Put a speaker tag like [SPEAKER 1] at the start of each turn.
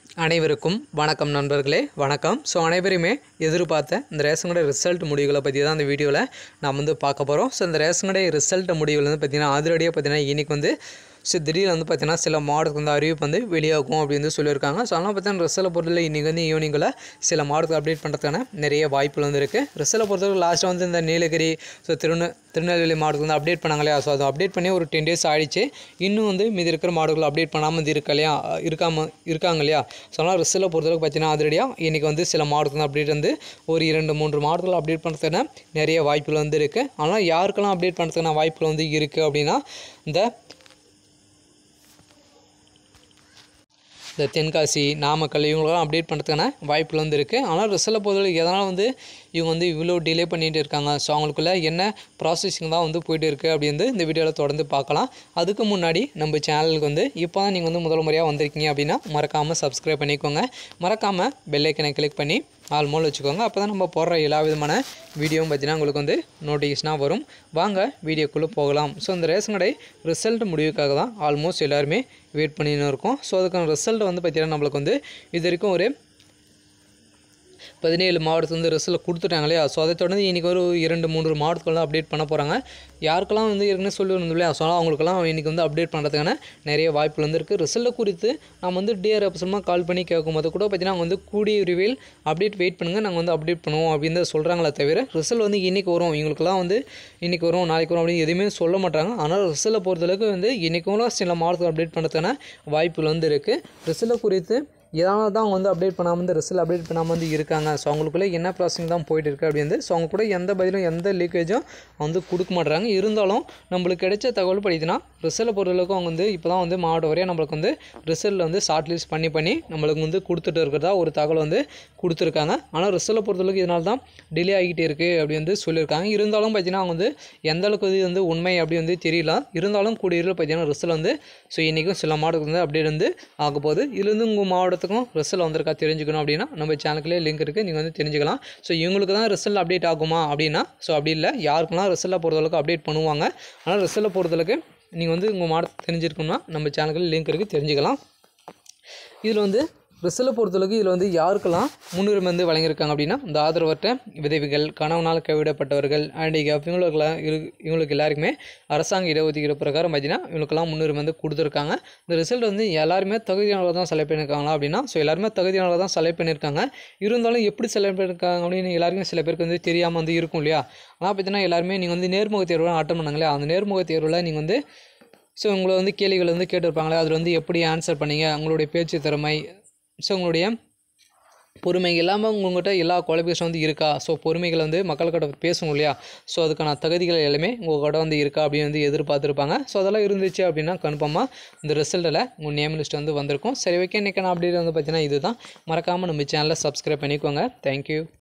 [SPEAKER 1] அனைவருக்கும் வணக்கம் நண்பர்களே வணக்கம் ஸோ அனைவருமே எதிர்பார்த்த இந்த ரேஷன் கடை ரிசல்ட் முடிவுகளை பற்றி தான் இந்த வீடியோவில் நாம் வந்து பார்க்க போகிறோம் ஸோ இந்த ரேஷன் கடை ரிசல்ட் முடிவுகள் வந்து பார்த்திங்கன்னா அதிரடியாக பார்த்திங்கன்னா இன்றைக்கி வந்து ஸோ திடீர்னு வந்து பார்த்திங்கன்னா சில மாவட்டத்துக்கு வந்து அறிவிப்பு வந்து வெளியாகும் அப்படின்னு வந்து சொல்லியிருக்காங்க ஸோ அதனால் பார்த்தீங்கன்னா ரிசல்ட்டை பொறுத்தவரை இன்றைக்கி வந்து ஈவினிங்கில் சில மாவட்டத்துக்கு அப்டேட் பண்ணுறதுக்கான நிறைய வாய்ப்புகள் வந்து இருக்குது ரிசல்ட்டை பொறுத்தவரை லாஸ்ட்டாக வந்து இந்த நீலகிரி ஸோ திருநெ திருநெல்வேலி மாவட்டத்துக்கு வந்து அப்டேட் பண்ணாங்க இல்லையா ஸோ அதை அப்டேட் பண்ணி ஒரு டென் டேஸ் ஆயிடுச்சு இன்னும் வந்து மீதி இருக்கிற மாவட்டங்கள் அப்டேட் பண்ணாமல் வந்து இருக்கா இல்லையா இருக்காம இருக்காங்க இல்லையா ஸோ அதனால் ரிசல்ட்டை பொறுத்தளவுக்கு பார்த்தீங்கன்னா அதிரடியாக இன்றைக்கி வந்து சில மாவட்டத்துக்கு அப்டேட் வந்து ஒரு இரண்டு மூன்று மாவட்டத்தில் அப்டேட் பண்ணுறதுக்கான நிறைய வாய்ப்புகள் வந்து இருக்குது ஆனால் யாருக்கெல்லாம் அப்டேட் பண்ணுறதுக்கான வாய்ப்புகள் வந்து இருக்குது அப்படின்னா இந்த இந்த தென்காசி நாமக்கல் இவங்களெல்லாம் அப்டேட் பண்ணுறதுக்கான வாய்ப்புகள் வந்து இருக்குது ஆனால் ரிசல்ட்டை பொறுத்தவரை எதனால் வந்து இவங்க வந்து இவ்வளோ டிலே பண்ணிகிட்டு இருக்காங்க ஸோ அவங்களுக்குள்ள என்ன ப்ராசஸிங் தான் வந்து போயிட்டு இருக்குது அப்படி வந்து இந்த வீடியோவில் தொடர்ந்து பார்க்கலாம் அதுக்கு முன்னாடி நம்ம சேனலுக்கு வந்து இப்போ தான் நீங்கள் வந்து முதல் முறையாக வந்திருக்கீங்க அப்படின்னா மறக்காமல் சப்ஸ்கிரைப் பண்ணிக்கோங்க மறக்காமல் பெல்லைக்கனை கிளிக் பண்ணி ஆல் மோல் வச்சுக்கோங்க அப்போ தான் நம்ம போடுற எல்லா விதமான வீடியோவும் பார்த்தீங்கன்னா உங்களுக்கு வந்து நோட்டிஃபிகேஷனாக வரும் வாங்க வீடியோக்குள்ளே போகலாம் ஸோ இந்த ரேஷன் கடை ரிசல்ட் முடிவுக்காக தான் ஆல்மோஸ்ட் எல்லாருமே வெயிட் பண்ணின்னு இருக்கோம் ஸோ அதுக்கான ரிசல்ட் வந்து பார்த்திங்கன்னா நம்மளுக்கு வந்து இது வரைக்கும் ஒரு பதினேழு மாவட்டத்துல வந்து ரிசல்ட் கொடுத்துட்டாங்க இல்லையா ஸோ அதை தொடர்ந்து இன்றைக்கி ஒரு இரண்டு மூன்று மாவட்டத்தில் வந்து அப்டேட் பண்ண போகிறாங்க யாருக்கெல்லாம் வந்து ஏற்கனவே சொல்லியிருந்தோம் இல்லையா ஸோ அவங்களுக்கெல்லாம் இன்றைக்கி வந்து அப்டேட் பண்ணுறதுக்கான நிறைய வாய்ப்புகள் வந்து இருக்குது ரிசல்ட்டை குறித்து நம்ம வந்து டிஆர் அப்சமாக கால் பண்ணி கேட்கும்போது கூட பார்த்தீங்கன்னா அவங்க வந்து கூடிய விரைவில் அப்டேட் வெயிட் பண்ணுங்கள் நாங்கள் வந்து அப்டேட் பண்ணுவோம் அப்படின்னு தான் சொல்கிறாங்களே தவிர ரிசல்ட் வந்து இன்றைக்கி வரும் இவங்களுக்குலாம் வந்து இன்றைக்கி வரும் நாளைக்கு வரும் அப்படின்னு எதுவுமே சொல்ல மாட்டாங்க ஆனால் ரிசல்ட்டை பொறுத்தளவுக்கு வந்து இன்றைக்கும் சில மாவட்டத்தில் அப்டேட் பண்ணுறதுக்கான வாய்ப்புகள் வந்து இருக்குது ரிசல்ட்டை குறித்து இதனால தான் அவங்க வந்து அப்டேட் பண்ணாமல் வந்து ரிசல்ட் அப்டேட் பண்ணாமல் வந்து இருக்காங்க ஸோ அவங்களுக்குள்ளே என்ன ப்ராசஸிங் தான் போயிட்டு இருக்கு அப்படின்னு ஸோ அவங்க கூட எந்த பதிலும் எந்த லீக்கேஜும் வந்து கொடுக்க மாட்றாங்க இருந்தாலும் நம்மளுக்கு கிடைச்ச தகவல் படித்தனா ரிசல்ட்டை பொறுத்தளவுக்கு அவங்க வந்து இப்போ தான் வந்து மாவட்ட வரையாக நம்மளுக்கு வந்து ரிசல்ட்டில் வந்து ஷார்ட் லிஸ்ட் பண்ணி பண்ணி நம்மளுக்கு வந்து கொடுத்துட்டு இருக்கிறதா ஒரு தகவல் வந்து கொடுத்துருக்காங்க ஆனால் ரிசல்ட்டை பொறுத்தளவுக்கு இதனால தான் டிலே ஆகிட்டே இருக்குது அப்படி வந்து சொல்லியிருக்காங்க இருந்தாலும் பார்த்தீங்கன்னா அவங்க வந்து எந்த அளவுக்கு இது வந்து உண்மை அப்படி வந்து தெரியல இருந்தாலும் கூடிய பார்த்தீங்கன்னா ரிசல்ட் வந்து ஸோ இன்றைக்கும் சில மாவட்டத்துக்கு வந்து அப்டேட் வந்து ஆக போகுது இதுலேருந்து உங்கள் மாவட்டத்துக்கும் ரிசல்ட் வந்திருக்கா தெரிஞ்சுக்கணும் அப்படின்னா நம்ம சேனலுக்குள்ளே லிங்க் இருக்குது நீங்கள் வந்து தெரிஞ்சுக்கலாம் ஸோ இவங்களுக்கு தான் ரிசல்ட் அப்டேட் ஆகுமா அப்படின்னா ஸோ அப்படி இல்லை யாருக்கெல்லாம் ரிசல்ட்டை பொறுத்தளவுக்கு அப்டேட் பண்ணுவாங்க ஆனால் ரிசல்ட்டை பொறுத்தளவுக்கு நீங்கள் வந்து உங்கள் மாவட்டத்தை தெரிஞ்சிருக்கணும்னா நம்ம சேனலுக்குள்ள லிங்க் இருக்குது தெரிஞ்சுக்கலாம் இதில் வந்து ரிசல்ட்டை பொறுத்தளவுக்கு இதில் வந்து யாருக்கெல்லாம் முன்னுரிமை வந்து வழங்கியிருக்காங்க அப்படின்னா இந்த ஆதரவற்ற விதவிகள் கணவனால் கைவிடப்பட்டவர்கள் ஹேண்டிகேப் இவங்களுக்கெல்லாம் இரு இவங்களுக்கு எல்லாருக்குமே அரசாங்க இடஒதுக்கீடு பிரகாரம் பார்த்தீங்கன்னா இவங்களுக்கெல்லாம் முன்னுரிமை வந்து கொடுத்துருக்காங்க இந்த ரிசல்ட் வந்து எல்லாருமே தகுதியானவர்கள் தான் செலக்ட் பண்ணியிருக்காங்களா அப்படின்னா ஸோ எல்லாருமே தகுதியானவர்கள் தான் செலக்ட் பண்ணியிருக்காங்க இருந்தாலும் எப்படி செலக்ட் பண்ணியிருக்காங்க அப்படின்னு எல்லாருக்குமே சில பேருக்கு வந்து தெரியாமல் வந்து இருக்கும் இல்லையா ஆனால் பார்த்தீங்கன்னா எல்லாருமே நீங்கள் வந்து நேர்முக தேர்வு அட்டன் பண்ணாங்களே அந்த நேர்முக தேர்வில் நீங்கள் வந்து ஸோ உங்களை வந்து கேள்விகள் வந்து கேட்டிருப்பாங்களே அதில் வந்து எப்படி ஆன்சர் பண்ணீங்க உங்களுடைய பேச்சு திறமை ஸோ உங்களுடைய பொறுமை இல்லாமல் உங்கள்கிட்ட எல்லா குவாலிஃபிகேஷன் வந்து இருக்கா ஸோ பொறுமைகள் வந்து மக்கள்கிட்ட பேசணும் இல்லையா ஸோ அதுக்கான தகுதிகள் எல்லாமே உங்கள்கிட்ட வந்து இருக்கா அப்படின்னு வந்து எதிர்பார்த்துருப்பாங்க ஸோ அதெல்லாம் இருந்துச்சு அப்படின்னா கன்ஃபார்மாக இந்த ரிசல்ட்டில் உங்கள் நேம் லிஸ்ட் வந்து வந்திருக்கும் சரி ஓகே இன்றைக்கான அப்டேட் வந்து பார்த்தீங்கன்னா இதுதான் மறக்காமல் நம்ம சேனலை சப்ஸ்கிரைப் பண்ணிக்கோங்க தேங்க்யூ